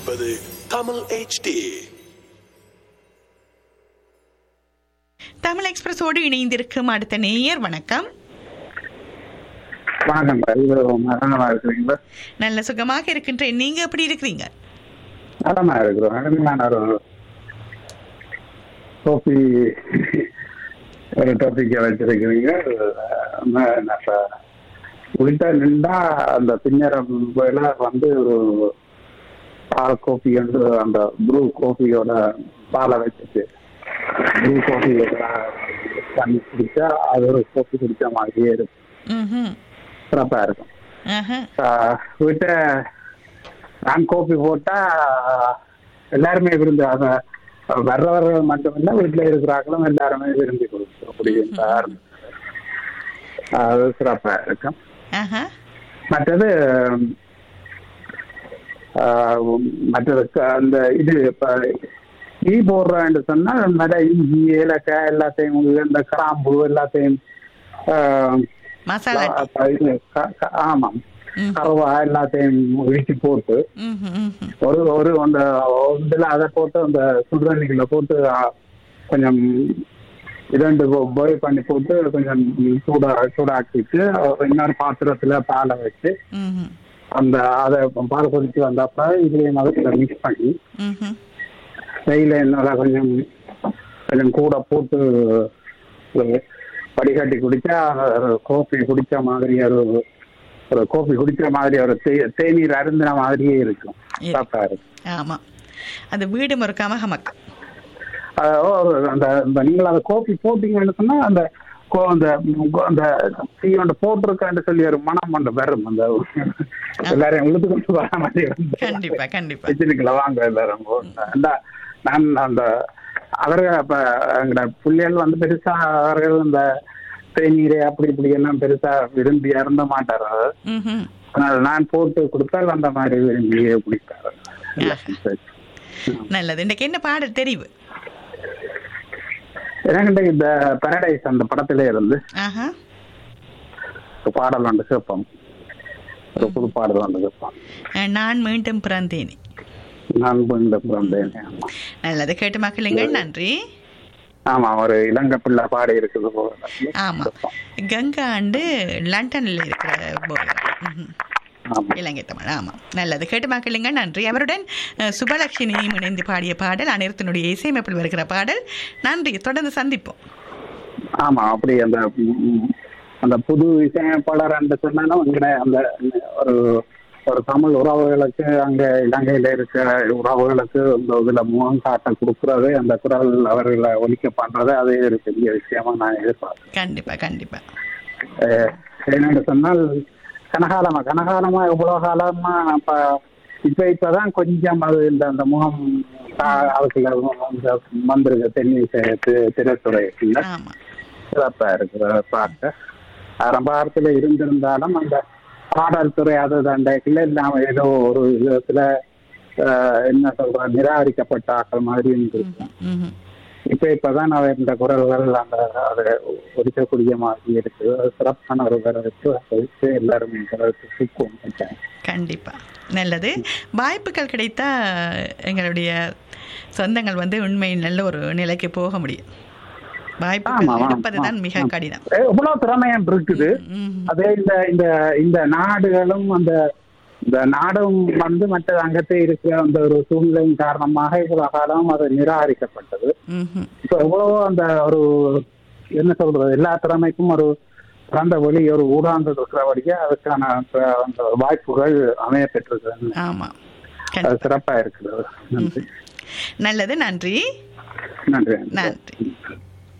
கொண்டிருப்பது தமிழ் HD தமிழ் எக்ஸ்பிரஸோடு இணைந்திருக்கும் அடுத்த நேயர் வணக்கம் வணக்கம் இது நலமா இருக்கிறீங்களா நல்ல சுகமாக இருக்கின்றேன் நீங்க எப்படி இருக்கிறீங்க நலமா இருக்கிறோம் நான் ஒரு டோப்பி ஒரு டாபிக்கை வச்சிருக்கிறீங்க நம்ம நம்ம உள்ட்ட நின்றா அந்த பின்னரம் வேலை வந்து ஒரு பால் கோப்பி வந்து அந்த ப்ரூ கோப்பியோட பாலை வச்சுட்டு ப்ரூ கோப்பி தண்ணி குடிச்சா அது ஒரு கோப்பி குடிச்ச மாதிரியே இருக்கும் ம்ஹும். சிறப்பா இருக்கும் ஆஹா. ஆஹ் வீட்டை நான் கோப்பி போட்டா எல்லாருமே விரும்பி அத வர்றவர்கள் மட்டுமில்ல வீட்டுல இருக்கிறார்களும் எல்லாருமே விரும்பி கொடுக்கும் அப்படின்றார் அது சிறப்பா இருக்கும் ஆஹா. மற்றது ஆஹ் மற்றது க- அந்த இது இப்ப டீ போடுறான்னு சொன்னா நிறைய இஞ்சி ஏலக்காய் எல்லாத்தையும் இந்த கிராம்பு எல்லாத்தையும் ஆஹ் மசாலா டீ. அப்ப இது க- க- ஆமாம் ம். கருவா எல்லாத்தையும் இடிச்சு போட்டு ம்ஹும், ம்ஹும். ஒரு ஒரு அந்த இதுல அதை போட்டு அந்த சுடுதண்ணிக்குள்ள போட்டு ஆ, கொஞ்சம் இரண்டு பாயில் பண்ணி போட்டு கொஞ்சம் சூடா சூடாக்கிட்டு இன்னொரு பாத்திரத்துல பாலை வச்சு ம்ஹும். அந்த அதை பால் கொதிச்சு வந்தப்ப இதுலயும் மதத்துல மிக்ஸ் பண்ணி ம்ஹும். நெய்ல நல்லா கொஞ்சம் கொஞ்சம் கூட போட்டு ஒரு வடிகட்டி குடிச்சா ஒரு கோப்பி குடிச்ச மாதிரி ஒரு ஒரு கோப்பி குடிச்ச மாதிரி ஒரு தே- தேநீர் அருந்தின மாதிரியே இருக்கும் இருக்கு. சாப்பிட்டா இருக்கும் ஆமா அது வீடு மறுக்காம ஹமக் அது ஓ, அந்த அந்த நீங்கள் அந்த கோப்பி போட்டீங்கன்னு சொன்னா அந்த கோ- அந்த அந்த டீ வந்து போட்டிருக்கான்னு சொல்லி ஒரு மனம் ஒன்று வரும் அந்த எல்லாரையும் இழுத்து கொண்டு வர மாதிரி வந்து கண்டிப்பா கண்டிப்பா வச்சிருக்கல வாங்க எல்லாரும் அந்த நான் அந்த அவர்கள் அப்ப எங்கட பிள்ளைகள் வந்து பெருசா அவர்கள் இந்த தேநீரை அப்படி இப்படி எல்லாம் பெருசா விரும்பி அருந்த மாட்டார் ம்ஹும். ஆனால் நான் போட்டு கொடுத்தால் அந்த மாதிரி விரும்பி குடிப்பார் நல்லது இன்னைக்கு என்ன பாடல் தெரிவு எனக்கு இந்த பரடைஸ் அந்த படத்திலே இருந்து ஆஹா ஒரு பாடல் ஒன்று கேட்போம் ஒரு புது பாடல் ஒன்று கேட்போம் அஹ், நான் மீண்டும் பிறந்தேனே நான் இந்த பிறந்தேன் ஆமா. நல்லது கேட்டு மக்களுங்கள் நன்றி ஆமா ஒரு இளங்க பிள்ளை பாடி இருக்குது போல. ஆமா கங்கா ஆண்டு லண்டன்ல இருக்கிற போய் ஆமா இலங்கை தமிழ் ஆமாம் நல்லது கேட்டு மக்களுங்க நன்றி அவருடன் அஹ், சுபலட்சுமியும் இணைந்து பாடிய பாடல் அனைத்தினுடைய இசையமைப்பில் வருகிற பாடல் நன்றி தொடர்ந்து சந்திப்போம் ஆமா அப்படி அந்த ம், அந்த புது இசையமைப்பாளர் என்று சொன்னாலும் இங்கே அந்த ஒரு ஒரு தமிழ் உறவுகளுக்கு அங்க இலங்கையில இருக்க உறவுகளுக்கு இந்த இதுல முகம் காட்ட கொடுக்கறது அந்த குரல் அவர்களை ஒலிக்க பண்றது அதே ஒரு பெரிய விஷயமா நான் எதிர்பார்க்கிறேன் கண்டிப்பா கண்டிப்பா அஹ், என்னன்னு சொன்னால் கனகாலமா கனகாலமா எவ்வளவு காலமா இப்ப இப்ப இப்பதான் கொஞ்சம் அது இந்த அந்த முகம் ஆஹ், அதுக்குள்ள இந்த வந்திருக்கு தென்னிசை தி- திரைத்துறை ஆமா சிறப்பா இருக்கிற பாட்டு ஆரம்ப காலத்துல இருந்திருந்தாலும் அந்த பாடல் துறை அது தண்டைக்குள்ள இல்லாம ஏதோ ஒரு விதத்துல ஆஹ், என்ன சொல்ற நிராகரிக்கப்பட்ட ஆக்கள் மாதிரி இருந்திருக்கும் ம்ஹும். இப்ப இப்பதான் அவ இந்த குரல்கள் அந்த அதை ஒழிக்கக்கூடிய மாதிரி இருக்கு அது சிறப்பான ஒரு வரவேற்பு அதை வச்சு எல்லாரும் இந்த அளவுக்கு தூக்குவோம் நினைக்கிறேன். கண்டிப்பா நல்லது வாய்ப்புகள் கிடைத்தா எங்களுடைய சொந்தங்கள் வந்து உண்மையில் நல்ல ஒரு நிலைக்கு போக முடியும் ஆமா, வாய்ப்புகள் ஆமா, எடுப்பதுதான் மிக ஆமா. கடினம் எவ்வளவு திறமையம் இருக்குது ம். அதே இந்த இந்த இந்த நாடுகளும் அந்த இந்த நாடும் வந்து மற்ற அங்கத்தே இருக்கிற அந்த ஒரு சூழ்நிலையின் காரணமாக இவ்வளவு காலம் அது நிராகரிக்கப்பட்டது ம்ஹும். இப்போ எவ்வளவோ அந்த ஒரு என்ன சொல்றது எல்லா திறமைக்கும் ஒரு பிறந்த வழி ஒரு ஊடாந்து இருக்கிறபடியே அதுக்கான ப- அந்த வாய்ப்புகள் அமைய பெற்றிருக்கு ஆமா அது கண்டிப்பா சிறப்பா இருக்குது நன்றி நல்லது நன்றி நன்றி நன்றி